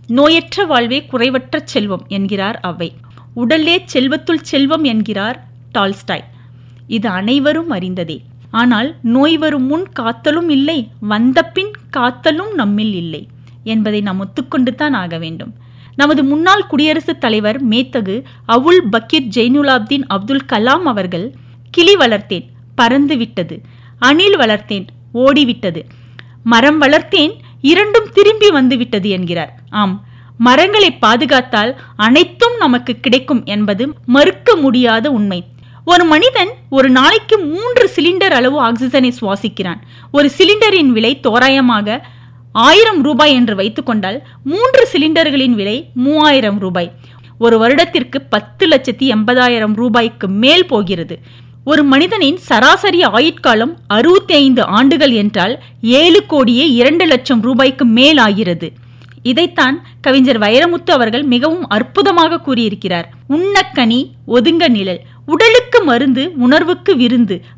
நோயற்ற வாழ்வே குறைவற்ற செல்வம் என்கிறார் அவை உடலே செல்வத்துள் செல்வம் என்கிறார் டால்ஸ்டாய் இது அனைவரும் அறிந்ததே ஆனால் நோய் வரும் முன் காத்தலும் இல்லை வந்தபின் காத்தலும் நம்மில் இல்லை என்பதை நாம் ஒத்துக்கொண்டு தான் ஆக வேண்டும் நமது முன்னாள் குடியரசுத் தலைவர் மேத்தகு அவுல் பக்கீர் ஜெய்னுலாப்தீன் அப்துல் கலாம் அவர்கள் கிளி வளர்த்தேன் பறந்து விட்டது அணில் வளர்த்தேன் ஓடிவிட்டது மரம் வளர்த்தேன் இரண்டும் திரும்பி வந்து விட்டது என்கிறார் ஆம் மரங்களை பாதுகாத்தால் அனைத்தும் நமக்கு கிடைக்கும் என்பது மறுக்க முடியாத உண்மை ஒரு மனிதன் ஒரு நாளைக்கு மூன்று சிலிண்டர் அளவு ஆக்சிஜனை சுவாசிக்கிறான் ஒரு சிலிண்டரின் விலை தோராயமாக ஆயிரம் ரூபாய் என்று வைத்துக்கொண்டால் மூன்று சிலிண்டர்களின் விலை மூவாயிரம் ரூபாய் ஒரு வருடத்திற்கு பத்து லட்சத்தி எண்பதாயிரம் ரூபாய்க்கு மேல் போகிறது ஒரு மனிதனின் சராசரி ஆயுட்காலம் அறுபத்தி ஐந்து ஆண்டுகள் என்றால் ஏழு கோடியே இரண்டு லட்சம் ரூபாய்க்கு மேல் ஆகிறது இதைத்தான் கவிஞர் வைரமுத்து அவர்கள் மிகவும் அற்புதமாக கூறியிருக்கிறார் உண்ணக்கனி ஒதுங்க நிழல் உடலுக்கு மருந்து உணர்வுக்கு விருந்து